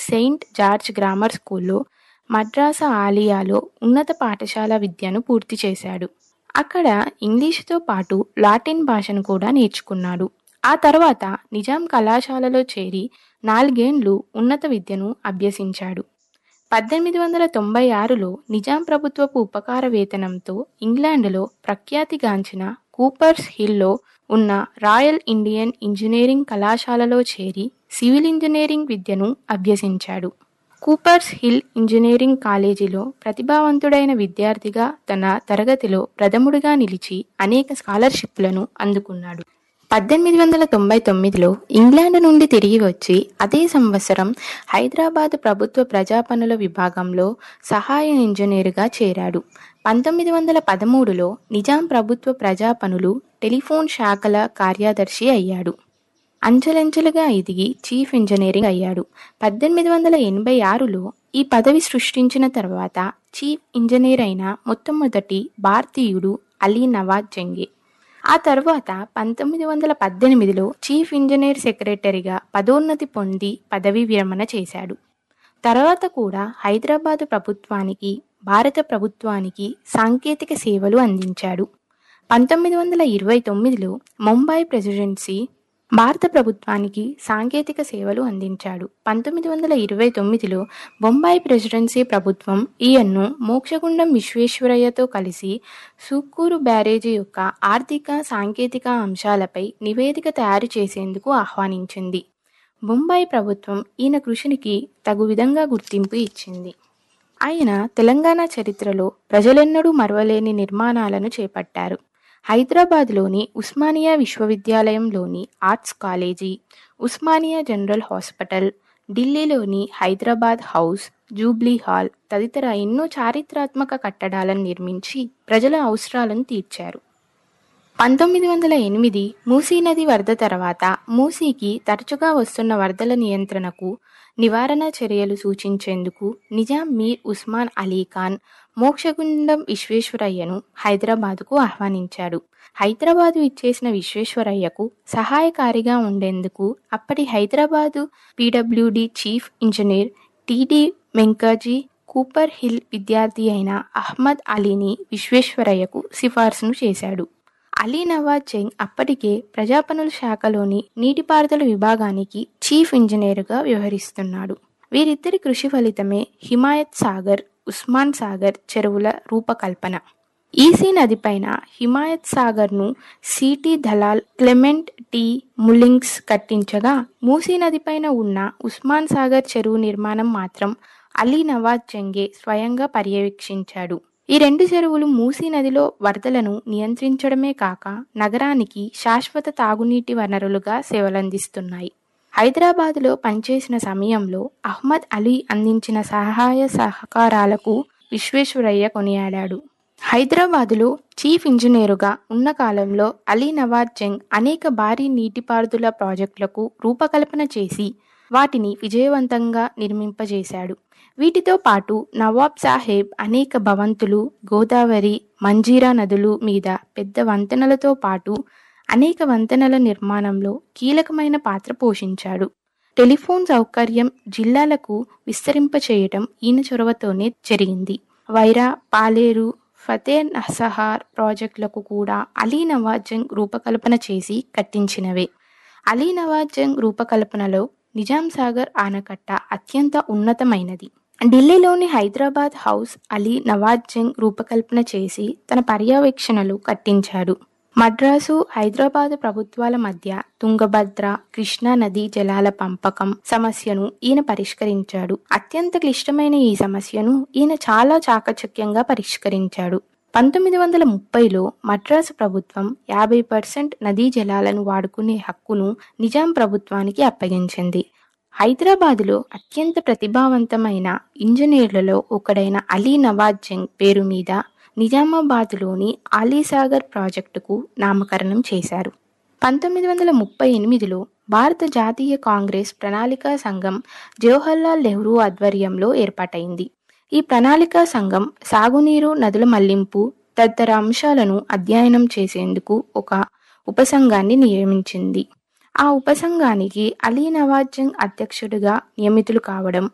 Saint George grammar స్కూల్లో మద్రాసా ఆలియాలో ఉన్నత పాఠశాల విద్యను పూర్తి చేశాడు అక్కడ ఇంగ్లీషుతో పాటు లాటిన్ భాషను కూడా నేర్చుకున్నాడు ఆ తర్వాత నిజాం కళాశాలలో చేరి నాలుగేండ్లు ఉన్నత విద్యను అభ్యసించాడు పద్దెనిమిది వందల తొంభై ఆరులో నిజాం ప్రభుత్వపు ఉపకార వేతనంతో ఇంగ్లాండ్లో ప్రఖ్యాతిగాంచిన కూపర్స్ హిల్లో ఉన్న రాయల్ ఇండియన్ ఇంజనీరింగ్ కళాశాలలో చేరి సివిల్ ఇంజనీరింగ్ విద్యను అభ్యసించాడు కూపర్స్ హిల్ ఇంజనీరింగ్ కాలేజీలో ప్రతిభావంతుడైన విద్యార్థిగా తన తరగతిలో ప్రథముడిగా నిలిచి అనేక స్కాలర్షిప్లను అందుకున్నాడు పద్దెనిమిది వందల తొంభై తొమ్మిదిలో ఇంగ్లాండ్ నుండి తిరిగి వచ్చి అదే సంవత్సరం హైదరాబాద్ ప్రభుత్వ ప్రజా పనుల విభాగంలో సహాయ ఇంజనీరుగా చేరాడు పంతొమ్మిది వందల పదమూడులో నిజాం ప్రభుత్వ ప్రజా పనులు టెలిఫోన్ శాఖల కార్యదర్శి అయ్యాడు అంచెలంచెలుగా ఎదిగి చీఫ్ ఇంజనీరింగ్ అయ్యాడు పద్దెనిమిది వందల ఎనభై ఆరులో ఈ పదవి సృష్టించిన తర్వాత చీఫ్ ఇంజనీర్ అయిన మొట్టమొదటి భారతీయుడు అలీ నవాజ్ జంగే ఆ తర్వాత పంతొమ్మిది వందల పద్దెనిమిదిలో చీఫ్ ఇంజనీర్ సెక్రటరీగా పదోన్నతి పొంది పదవీ విరమణ చేశాడు తర్వాత కూడా హైదరాబాదు ప్రభుత్వానికి భారత ప్రభుత్వానికి సాంకేతిక సేవలు అందించాడు పంతొమ్మిది వందల ఇరవై తొమ్మిదిలో ముంబై ప్రెసిడెన్సీ భారత ప్రభుత్వానికి సాంకేతిక సేవలు అందించాడు పంతొమ్మిది వందల ఇరవై తొమ్మిదిలో బొంబాయి ప్రెసిడెన్సీ ప్రభుత్వం ఈయన్ను మోక్షగుండం విశ్వేశ్వరయ్యతో కలిసి సుక్కూరు బ్యారేజీ యొక్క ఆర్థిక సాంకేతిక అంశాలపై నివేదిక తయారు చేసేందుకు ఆహ్వానించింది బొంబాయి ప్రభుత్వం ఈయన కృషికి తగు విధంగా గుర్తింపు ఇచ్చింది ఆయన తెలంగాణ చరిత్రలో ప్రజలెన్నడూ మరవలేని నిర్మాణాలను చేపట్టారు హైదరాబాద్లోని ఉస్మానియా విశ్వవిద్యాలయంలోని arts college Osmania general hospital ఢిల్లీలోని హైదరాబాద్ హౌస్ జూబ్లీ హాల్ తదితర ఎన్నో చారిత్రాత్మక కట్టడాలను నిర్మించి ప్రజల అవసరాలను తీర్చారు పంతొమ్మిది వందల ఎనిమిది మూసీ నది వరద తర్వాత మూసీకి తరచుగా వస్తున్న వరదల నియంత్రణకు నివారణ చర్యలు సూచించేందుకు నిజాం మీర్ ఉస్మాన్ అలీ ఖాన్ మోక్షగుండం విశ్వేశ్వరయ్యను హైదరాబాదుకు ఆహ్వానించాడు హైదరాబాదు ఇచ్చేసిన విశ్వేశ్వరయ్యకు సహాయకారిగా ఉండేందుకు అప్పటి Hyderabad PWD chief engineer TD Venkaji Cooper Hill విద్యార్థి అయిన అహ్మద్ అలీని విశ్వేశ్వరయ్యకు సిఫార్సును చేశాడు అలీ నవాజ్ జంగ్ అప్పటికే ప్రజాపనుల శాఖలోని నీటిపారుదల విభాగానికి చీఫ్ ఇంజనీరుగా వ్యవహరిస్తున్నాడు వీరిద్దరి కృషి ఫలితమే హిమాయత్ సాగర్ ఉస్మాన్ సాగర్ చెరువుల రూపకల్పన ఈసీ నదిపైన హిమాయత్ సాగర్ను సిటీ దలాల్ క్లెమెంట్ టి ముల్లింగ్స్ కట్టించగా మూసీ నదిపైన ఉన్న ఉస్మాన్ సాగర్ చెరువు నిర్మాణం మాత్రం అలీ నవాజ్ జంగే స్వయంగా పర్యవేక్షించాడు ఈ రెండు చెరువులు మూసీ నదిలో వరదలను నియంత్రించడమే కాక నగరానికి శాశ్వత తాగునీటి వనరులుగా సేవలందిస్తున్నాయి హైదరాబాదులో పనిచేసిన సమయంలో అహ్మద్ అలీ అందించిన సహాయ సహకారాలకు విశ్వేశ్వరయ్య కొనియాడాడు హైదరాబాదులో చీఫ్ ఇంజనీరుగా ఉన్న కాలంలో అలీ నవాజ్ జంగ్ అనేక భారీ నీటిపారుదల ప్రాజెక్టులకు రూపకల్పన చేసి వాటిని విజయవంతంగా నిర్మింపజేశాడు వీటితో పాటు నవాబ్ సాహెబ్ అనేక భవంతులు గోదావరి మంజీరా నదులు మీద పెద్ద వంతెనలతో పాటు అనేక వంతెనల నిర్మాణంలో కీలకమైన పాత్ర పోషించాడు టెలిఫోన్ సౌకర్యం జిల్లాలకు విస్తరింపచేయటం ఈయన చొరవతోనే జరిగింది వైరా పాలేరు ఫతే నసహార్ ప్రాజెక్టులకు కూడా అలీ నవాజ్ జంగ్ రూపకల్పన చేసి కట్టించినవే అలీ నవాజ్ జంగ్ రూపకల్పనలో నిజాం సాగర్ ఆనకట్ట అత్యంత ఉన్నతమైనది ఢిల్లీలోని హైదరాబాద్ హౌస్ అలీ నవాజ్ జంగ్ రూపకల్పన చేసి తన పర్యవేక్షణలు కట్టించాడు మద్రాసు హైదరాబాద్ ప్రభుత్వాల మధ్య తుంగభద్ర కృష్ణా నదీ జలాల పంపకం సమస్యను ఈయన పరిష్కరించాడు అత్యంత క్లిష్టమైన ఈ సమస్యను ఈయన చాలా చాకచక్యంగా పరిష్కరించాడు పంతొమ్మిది వందల ముప్పైలో మద్రాసు ప్రభుత్వం యాభై పర్సెంట్ నదీ జలాలను వాడుకునే హక్కును నిజాం ప్రభుత్వానికి అప్పగించింది హైదరాబాదులో అత్యంత ప్రతిభావంతమైన ఇంజనీర్లలో ఒకడైన అలీ నవాజ్ జంగ్ పేరు మీద నిజామాబాద్లోని ఆలీసాగర్ ప్రాజెక్టుకు నామకరణం చేశారు పంతొమ్మిది వందల ముప్పై ఎనిమిదిలో భారత జాతీయ కాంగ్రెస్ ప్రణాళికా సంఘం జవహర్లాల్ నెహ్రూ ఆధ్వర్యంలో ఏర్పాటైంది ఈ ప్రణాళికా సంఘం సాగునీరు నదుల మళ్లింపు తదితర అంశాలను అధ్యయనం చేసేందుకు ఒక ఉపసంఘాన్ని నియమించింది ఆ ఉపసంఘానికి అలీ నవాజ్ జంగ్ అధ్యక్షుడిగా నియమితులు కావడం